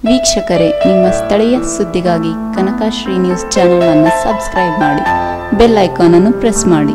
ವೀಕ್ಷಕರೇ ನಿಮ್ಮ ಸ್ಥಳೀಯ ಸುದ್ದಿಗಾಗಿ ಕನಕಶ್ರೀ ನ್ಯೂಸ್ ಚಾನೆಲ್ ಅನ್ನು ಸಬ್ಸ್ಕ್ರೈಬ್ ಮಾಡಿ ಬೆಲ್ ಐಕಾನ್ ಅನ್ನು ಪ್ರೆಸ್ ಮಾಡಿ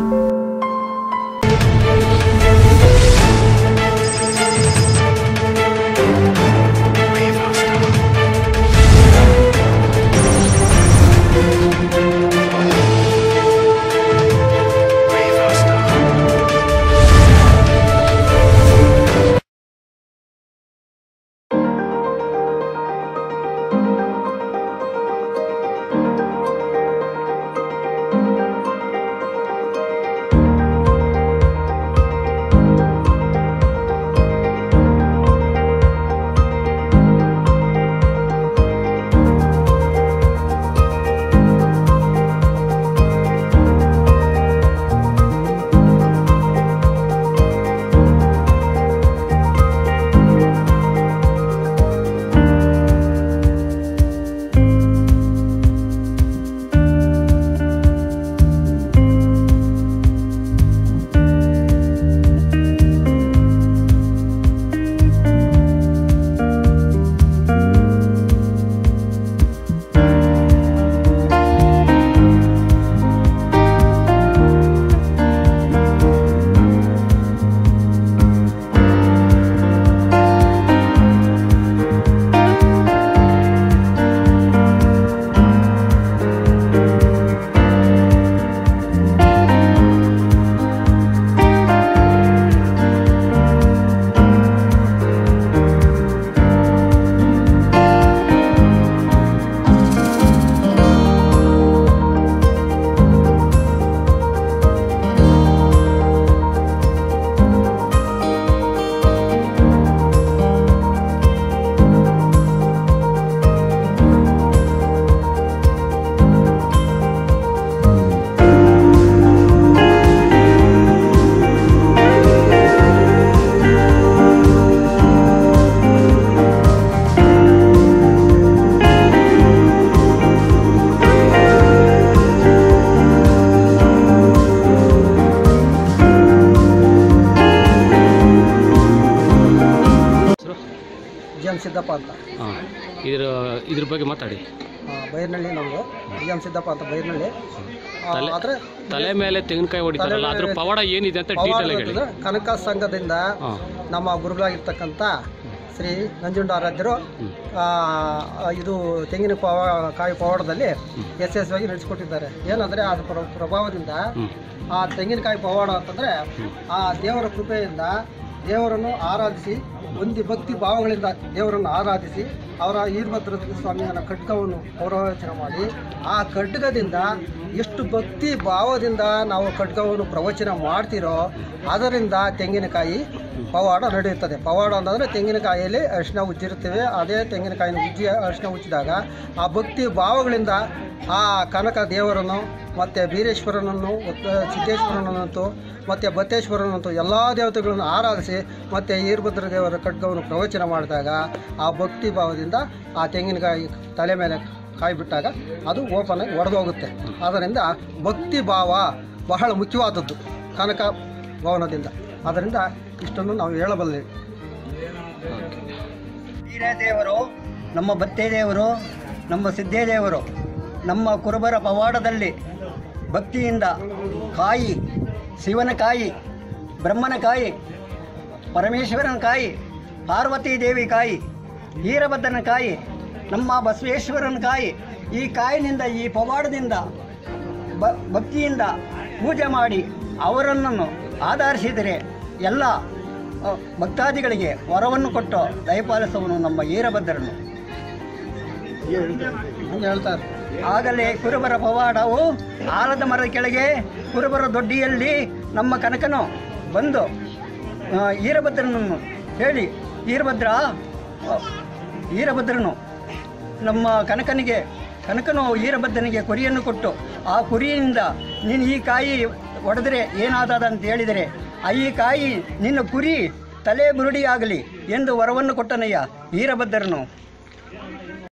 ಹೆಸರು ಜಿ ಎಮ್ ಸಿದ್ದಪ್ಪ ಅಂತ ಹಾಂ ಇದ್ರ ಇದ್ರ ಬಗ್ಗೆ ಮಾತಾಡಿ ಆ, ಬೈರ್ನಳ್ಳಿ ನಮ್ಮದು ಜಿ ಎಮ್ ಸಿದ್ದಪ್ಪ ಅಂತ ಬೈರ್ನಳ್ಳಿ ತಲೆ ಆದರೆ ತಲೆ ಮೇಲೆ ತೆಂಗಿನಕಾಯಿ ಹೊಡಿತಾರಲ್ಲ ಅದ್ರ ಪವಾಡ ಏನಿದೆ ಅಂತ ಡೀಟೇಲ್ ಆಗಿ ಹೇಳಿ ಕನಕ ಸಂಘದಿಂದ ಹಾಂ ನಮ್ಮ ಗುರುಗಳಾಗಿರ್ತಕ್ಕಂಥ ಶ್ರೀ ನಂಜುಂಡಾರಾಧ್ಯರು ಆ, ಇದು ತೆಂಗಿನ ಪವ ಕಾಯಿ ಪವಾಡದಲ್ಲಿ ಯಶಸ್ವಿಯಾಗಿ ನಡೆಸಿಕೊಟ್ಟಿದ್ದಾರೆ ಏನಂದರೆ ಅದ್ರ ಪ್ರ- ಪ್ರಭಾವದಿಂದ ಹ್ಞೂ ಆ ತೆಂಗಿನಕಾಯಿ ಪವಾಡ ಅಂತಂದರೆ ಆ ದೇವರ ಕೃಪೆಯಿಂದ ದೇವರನ್ನು ಆರಾಧಿಸಿ ಒಂದು ಭಕ್ತಿ ಭಾವಗಳಿಂದ ದೇವರನ್ನು ಆರಾಧಿಸಿ ಅವರ ಈರ್ಭದ್ರ ಸ್ವಾಮಿಯನ್ನ ಖಡ್ಗವನ್ನು ಪೌರವಚನ ಮಾಡಿ ಆ ಖಡ್ಗದಿಂದ ಎಷ್ಟು ಭಕ್ತಿ ಭಾವದಿಂದ ನಾವು ಖಡ್ಗವನ್ನು ಪ್ರವಚನ ಮಾಡ್ತೀರೋ ಅದರಿಂದ ತೆಂಗಿನಕಾಯಿ ಪವಾಡ ನಡೆಯುತ್ತದೆ ಪವಾಡ ಅಂತಂದರೆ ತೆಂಗಿನಕಾಯಿಯಲ್ಲಿ ಅರಿಶಿನ ಉಜ್ಜಿರುತ್ತೇವೆ ಅದೇ ತೆಂಗಿನಕಾಯಿನ ಉಜ್ಜಿ ಅರಿಶಿನ ಉಜ್ಜಿದಾಗ ಆ ಭಕ್ತಿ ಭಾವಗಳಿಂದ ಆ ಕನಕ ದೇವರನ್ನು ಮತ್ತು ಬೀರೇಶ್ವರನನ್ನು ಮತ್ತು ಸಿದ್ದೇಶ್ವರನಂತೂ ಮತ್ತು ಬತ್ತೇಶ್ವರನಂತೂ ಎಲ್ಲ ದೇವತೆಗಳನ್ನು ಆರಾಧಿಸಿ ಮತ್ತು ಈರ್ಭದ್ರ ದೇವರ ಖಡ್ಗವನ್ನು ಪ್ರವಚನ ಮಾಡಿದಾಗ ಆ ಭಕ್ತಿ ಭಾವದಿಂದ ಆ ತೆಂಗಿನಕಾಯಿ ತಲೆ ಮೇಲೆ ಕಾಯಿ ಬಿಟ್ಟಾಗ ಅದು ಓಪನ್ ಆಗಿ ಒಡೆದೋಗುತ್ತೆ ಆದ್ದರಿಂದ ಭಕ್ತಿ ಭಾವ ಬಹಳ ಮುಖ್ಯವಾದದ್ದು ಕನಕ ಭವನದಿಂದ ಅದರಿಂದ ಇಷ್ಟನ್ನು ನಾವು ಹೇಳಬಲ್ಲೆವು ದೇವರು ನಮ್ಮ ಬತ್ತೆ ದೇವರು ನಮ್ಮ ಸಿದ್ಧೇ ದೇವರು ನಮ್ಮ ಕುರುಬರ ಪವಾಡದಲ್ಲಿ ಭಕ್ತಿಯಿಂದ ಕಾಯಿ ಶಿವನ ಕಾಯಿ ಬ್ರಹ್ಮನ ಕಾಯಿ ಪರಮೇಶ್ವರನ ಕಾಯಿ ಪಾರ್ವತೀ ದೇವಿ ಕಾಯಿ ವೀರಭದ್ರನ ಕಾಯಿ ನಮ್ಮ ಬಸವೇಶ್ವರನ ಕಾಯಿ ಈ ಕಾಯಿನಿಂದ ಈ ಪವಾಡದಿಂದ ಬ ಭಕ್ತಿಯಿಂದ ಪೂಜೆ ಮಾಡಿ ಅವರನ್ನು ಆಧರಿಸಿದರೆ ಎಲ್ಲ ಅ, ಭಕ್ತಾದಿಗಳಿಗೆ ವರವನ್ನು ಕೊಟ್ಟು ದಯಪಾಲಿಸುವನು ನಮ್ಮ ವೀರಭದ್ರನು ಹಂಗೆ ಹೇಳ್ತಾರೆ ಆಗಲೇ ಕುರುಬರ ಪವಾಡವು ಆಲದ ಮರದ ಕೆಳಗೆ ಕುರುಬರ ದೊಡ್ಡಿಯಲ್ಲಿ ನಮ್ಮ ಕನಕನು ಬಂದು ಆ, ವೀರಭದ್ರನನ್ನು ಹೇಳಿ ವೀರಭದ್ರ ಆ, ವೀರಭದ್ರನು ನಮ್ಮ ಕನಕನಿಗೆ ಕನಕನು ವೀರಭದ್ರನಿಗೆ ಕುರಿಯನ್ನು ಕೊಟ್ಟು ಆ ಕುರಿಯಿಂದ ನೀನು ಈ ಕಾಯಿ ಒಡೆದರೆ ಏನಾದದ ಅಂತ ಹೇಳಿದರೆ ಆ ಈ ಕಾಯಿ ನಿನ್ನ ಕುರಿ ತಲೆ ಬುರುಡಿಯಾಗಲಿ ಎಂದು ವರವನ್ನು ಕೊಟ್ಟನಯ್ಯ ವೀರಭದ್ರನು